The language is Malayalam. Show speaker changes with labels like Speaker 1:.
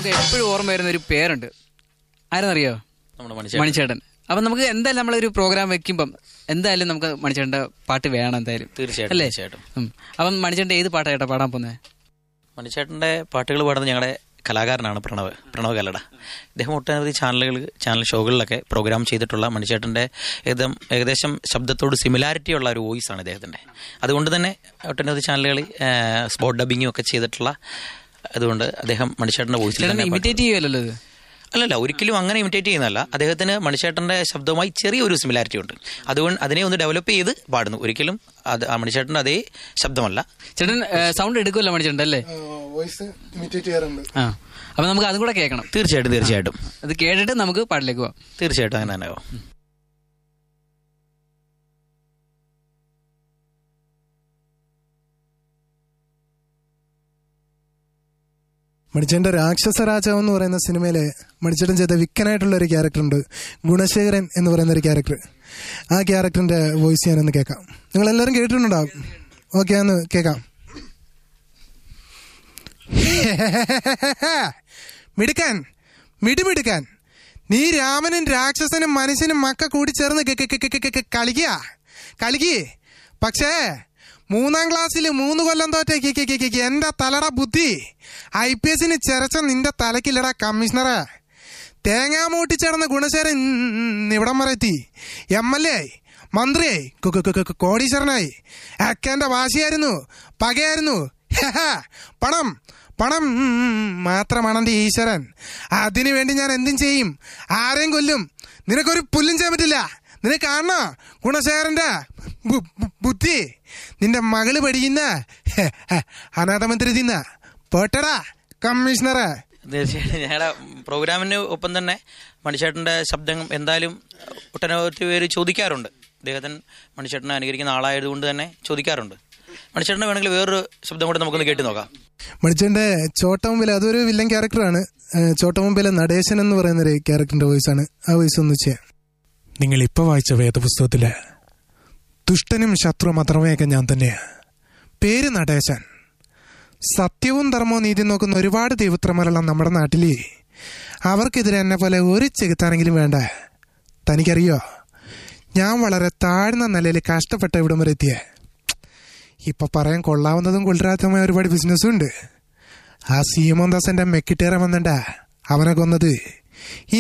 Speaker 1: നമുക്ക് എപ്പോഴും ഓർമ്മ വരുന്ന ഒരു പേരുണ്ട് ആരെന്നറിയോ
Speaker 2: നമ്മുടെ മനുഷ്യൻ
Speaker 1: മണിച്ചേട്ടൻ അപ്പൊ നമുക്ക് എന്തായാലും നമ്മളൊരു പ്രോഗ്രാം വെക്കുമ്പം എന്തായാലും നമുക്ക് മണിച്ചേട്ടന്റെ പാട്ട് വേണം എന്തായാലും
Speaker 2: തീർച്ചയായിട്ടും
Speaker 1: അല്ലേ
Speaker 2: തീർച്ചയായിട്ടും
Speaker 1: ഉം. അപ്പം മണിച്ചേട്ടൻ ഏത് പാട്ടാ ചേട്ടാ പാടാൻ പോകുന്നത്
Speaker 2: മണിച്ചേട്ടന്റെ പാട്ടുകൾ പാടുന്നത് ഞങ്ങളുടെ കലാകാരനാണ് പ്രണവ് പ്രണവ് കല്ലട ഇദ്ദേഹം ഒട്ടനവധി ചാനലുകൾ ചാനൽ ഷോകളിലൊക്കെ പ്രോഗ്രാം ചെയ്തിട്ടുള്ള മണിച്ചേട്ടന്റെ ഏകദം ഏകദേശം ശബ്ദത്തോട് സിമിലാരിറ്റി ഉള്ള ഒരു വോയിസ് ആണ് ഇദ്ദേഹത്തിന്റെ അതുകൊണ്ട് തന്നെ ഒട്ടനവധി ചാനലുകളിൽ സ്പോട്ട് ഡബിങ്ങും ഒക്കെ ചെയ്തിട്ടുള്ള അതുകൊണ്ട് അദ്ദേഹം മണിച്ചേട്ടന്റെ വോയിസിൽ
Speaker 1: ചേട്ടൻ
Speaker 2: തന്നെ പാട്ട്
Speaker 1: ഇമിറ്റേറ്റ് ചെയ്യുമല്ലോ ഇത്
Speaker 2: അല്ലല്ല ഒരിക്കലും അങ്ങനെ ഇമിറ്റേറ്റ് ചെയ്യുന്നതല്ല അദ്ദേഹത്തിന് മണിച്ചേട്ടന്റെ ശബ്ദവുമായി ചെറിയൊരു സിമിലാരിറ്റി ഉണ്ട് അതുകൊണ്ട് അതിനെ ഒന്ന് ഡെവലപ്പ് ചെയ്ത് പാടുന്നു ഒരിക്കലും അത് ആ മണിച്ചേട്ടന്റെ അതേ ശബ്ദമല്ല
Speaker 1: ചേട്ടൻ സൗണ്ട് എടുക്കുമല്ലോ മണിച്ചേട്ടൻ അല്ലേ
Speaker 3: വോയിസ് ഇമിറ്റേറ്റ് ചെയ്യാറുണ്ട്
Speaker 1: ആ അപ്പൊ നമുക്ക് അതും കൂടെ കേൾക്കണം
Speaker 2: തീർച്ചയായിട്ടും തീർച്ചയായിട്ടും
Speaker 1: അത് കേട്ടിട്ട് നമുക്ക് പാട്ടിലേക്ക് പോവാം
Speaker 2: തീർച്ചയായിട്ടും അങ്ങനെ തന്നെ ആവും.
Speaker 3: മണിച്ചേട്ടന്റെ രാക്ഷസ രാജാവ് എന്ന് പറയുന്ന സിനിമയിലെ മണിച്ചേട്ടൻ ചെയ്ത വിക്കനായിട്ടുള്ള ഒരു ക്യാരക്ടർ ഉണ്ട് ഗുണശേഖരൻ എന്ന് പറയുന്ന ഒരു ക്യാരക്ടർ ആ ക്യാരക്ടറിന്റെ വോയിസ് ഞാനൊന്ന് കേൾക്കാം നിങ്ങൾ എല്ലാവരും കേട്ടിട്ടുണ്ടാവും ഓക്കെ ഒന്ന് കേൾക്കാം മിടുക്കാൻ മിടുമിടുക്കാൻ നീ രാമനും രാക്ഷസനും മനുഷ്യനും മക്ക കൂടി ചേർന്ന് ക- ക- ക- ക- ക- ക- കളിക്കുക കളിക്കേ പക്ഷേ മൂന്നാം ക്ലാസ്സിൽ മൂന്ന് കൊല്ലം തോറ്റ എന്റെ തലട ബുദ്ധി ഐ പി എസിന് ചെരച്ച നിന്റെ തലക്കില്ലടാ കമ്മീഷണറെ തേങ്ങാ മൂട്ടിച്ചേർന്ന ഗുണശേരൻ ഇവിടം വരെ എത്തി എം എൽ എ ആയി മന്ത്രിയായി കു- കു- കു- കു- കോടീശ്വരനായി അക്കേന്റെ വാശിയായിരുന്നു പകയായിരുന്നു ഹെഹ. പണം പണം മാത്രമാണ് എന്റെ ഈശ്വരൻ അതിനു വേണ്ടി ഞാൻ എന്തും ചെയ്യും ആരെയും കൊല്ലും നിനക്കൊരു പുല്ലും ചെയ്യാൻ പറ്റില്ല നിനക്ക് കാണണോ ഗുണശേഖരന്റെ ബു- ബു- ബുദ്ധി നിന്റെ മകള് പഠിക്കുന്ന ഹെ, ഹെ, അനാഥമന്ത്രി തിന്ന പോട്ടടാ കമ്മീഷണറെ
Speaker 2: തീർച്ചയായിട്ടും ഞങ്ങളുടെ പ്രോഗ്രാമിന് ഒപ്പം തന്നെ മണിച്ചേട്ടന്റെ ശബ്ദം എന്തായാലും ഒട്ടനവധി പേര് ചോദിക്കാറുണ്ട് അദ്ദേഹത്തിന് മണിച്ചേട്ടനെ അനുകരിക്കുന്ന ആളായതുകൊണ്ട് തന്നെ ചോദിക്കാറുണ്ട് മണിച്ചേട്ടനെ വേണമെങ്കിൽ വേറൊരു ശബ്ദം കൂടെ നമുക്കൊന്ന് കേട്ട് നോക്കാം
Speaker 3: മണിച്ചന്റെ ചോട്ടമുമ്പിൽ അതൊരു വില്ലൻ ക്യാരക്ടറാണ് ഏഹ് ചോട്ടമുമ്പിലെ നടേശൻ എന്ന് പറയുന്ന ഒരു ക്യാരക്ടറിന്റെ വോയിസ് ആണ് ആ വോയിസ് ഒന്ന് ചെയ്യാം നിങ്ങൾ ഇപ്പൊ വായിച്ച വേദപുസ്തകത്തില് ദുഷ്ടനും ശത്രു മാത്രമേയൊക്കെ ഞാൻ തന്നെയാ പേര് നടേശൻ സത്യവും ധർമ്മവും നീതി നോക്കുന്ന ഒരുപാട് ദൈവത്രമാരുള്ള നമ്മുടെ നാട്ടില് അവർക്കെതിരെ എന്നെ പോലെ ഒരു ചെകുത്താനെങ്കിലും വേണ്ട തനിക്കറിയോ ഞാൻ വളരെ താഴ്ന്ന നിലയിൽ കഷ്ടപ്പെട്ട ഇവിടം വരെ എത്തിയേ ഇപ്പൊ പറയാൻ കൊള്ളാവുന്നതും കൊള്ളരാത്തതുമായ ഒരുപാട് ബിസിനസ്സും ഉണ്ട് ആ സീമോൻ ദാസന്റെ മെക്കിട്ടേറെ വന്നണ്ട അവനെ കൊന്നത്